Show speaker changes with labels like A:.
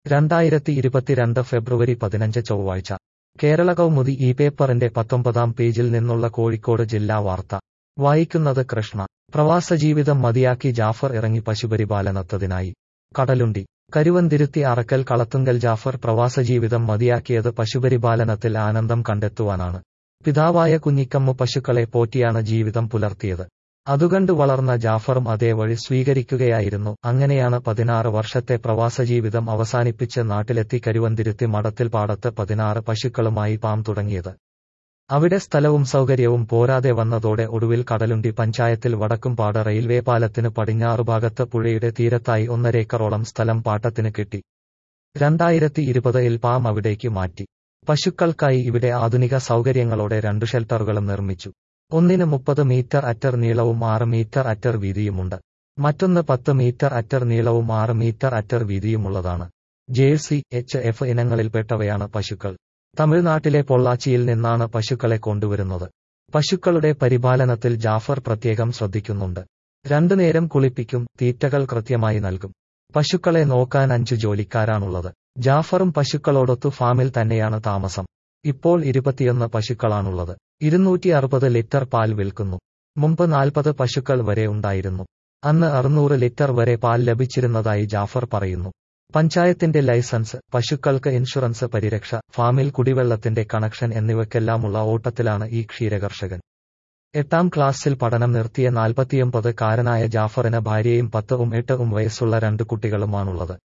A: രണ്ടായിരത്തി ഇരുപത്തിരണ്ട് ഫെബ്രുവരി പതിനഞ്ച് ചൊവ്വാഴ്ച കേരള കൗമുദി ഈ പേപ്പറിന്റെ പത്തൊമ്പതാം പേജിൽ നിന്നുള്ള കോഴിക്കോട് ജില്ലാ വാർത്ത വായിക്കുന്നത് കൃഷ്ണ പ്രവാസജീവിതം മതിയാക്കി ജാഫർ ഇറങ്ങി പശുപരിപാലനത്തതിനായി കടലുണ്ടി കരുവന്തിരുത്തി അറക്കൽ കളത്തുങ്കൽ ജാഫർ പ്രവാസജീവിതം മതിയാക്കിയത് പശുപരിപാലനത്തിൽ ആനന്ദം കണ്ടെത്തുവാനാണ് പിതാവായ കുഞ്ഞിക്കമ്മു പശുക്കളെ പോറ്റിയാണ് ജീവിതം പുലർത്തിയത് അതുകണ്ട് വളർന്ന ജാഫറും അതേ വഴി സ്വീകരിക്കുകയായിരുന്നു അങ്ങനെയാണ് പതിനാറ് വർഷത്തെ പ്രവാസജീവിതം അവസാനിപ്പിച്ച് നാട്ടിലെത്തി കരുവന്തിരുത്തി മഠത്തിൽ പാടത്ത് പതിനാറ് പശുക്കളുമായി പാം തുടങ്ങിയത് അവിടെ സ്ഥലവും സൗകര്യവും പോരാതെ വന്നതോടെ ഒടുവിൽ കടലുണ്ടി പഞ്ചായത്തിൽ വടക്കുംപാട റെയിൽവേ പാലത്തിന് പടിഞ്ഞാറുഭാഗത്ത് പുഴയുടെ തീരത്തായി ഒന്നരേക്കറോളം സ്ഥലം പാട്ടത്തിന് കിട്ടി രണ്ടായിരത്തി ഇരുപതിൽ പാം അവിടേക്ക് മാറ്റി പശുക്കൾക്കായി ഇവിടെ ആധുനിക സൗകര്യങ്ങളോടെ രണ്ടു ഷെൽട്ടറുകളും നിർമ്മിച്ചു ഒന്നിന് മുപ്പത് മീറ്റർ അറ്റർ നീളവും ആറ് മീറ്റർ അറ്റർ വീതിയുമുണ്ട് മറ്റൊന്ന് പത്ത് മീറ്റർ അറ്റർ നീളവും ആറ് മീറ്റർ അറ്റർ വീതിയുമുള്ളതാണ് ജേഴ്സി എച്ച് എഫ് ഇനങ്ങളിൽപ്പെട്ടവയാണ് പശുക്കൾ തമിഴ്നാട്ടിലെ പൊള്ളാച്ചിയിൽ നിന്നാണ് പശുക്കളെ കൊണ്ടുവരുന്നത് പശുക്കളുടെ പരിപാലനത്തിൽ ജാഫർ പ്രത്യേകം ശ്രദ്ധിക്കുന്നുണ്ട് രണ്ടു നേരം കുളിപ്പിക്കും തീറ്റകൾ കൃത്യമായി നൽകും പശുക്കളെ നോക്കാൻ അഞ്ചു ജോലിക്കാരാണുള്ളത് ജാഫറും പശുക്കളോടൊത്തു ഫാമിൽ തന്നെയാണ് താമസം ഇപ്പോൾ ഇരുപത്തിയൊന്ന് പശുക്കളാണുള്ളത് ഇരുന്നൂറ്റി അറുപത് ലിറ്റർ പാൽ വിൽക്കുന്നു മുമ്പ് നാൽപ്പത് പശുക്കൾ വരെ ഉണ്ടായിരുന്നു അന്ന് അറുന്നൂറ് ലിറ്റർ വരെ പാൽ ലഭിച്ചിരുന്നതായി ജാഫർ പറയുന്നു പഞ്ചായത്തിന്റെ ലൈസൻസ് പശുക്കൾക്ക് ഇൻഷുറൻസ് പരിരക്ഷ ഫാമിൽ കുടിവെള്ളത്തിന്റെ കണക്ഷൻ എന്നിവയ്ക്കെല്ലാമുള്ള ഓട്ടത്തിലാണ് ഈ ക്ഷീരകർഷകൻ എട്ടാം ക്ലാസ്സിൽ പഠനം നിർത്തിയ നാൽപ്പത്തിയൊമ്പത് കാരനായ ജാഫറിന് ഭാര്യയും പത്തും എട്ടും വയസ്സുള്ള രണ്ട് കുട്ടികളുമാണുള്ളത്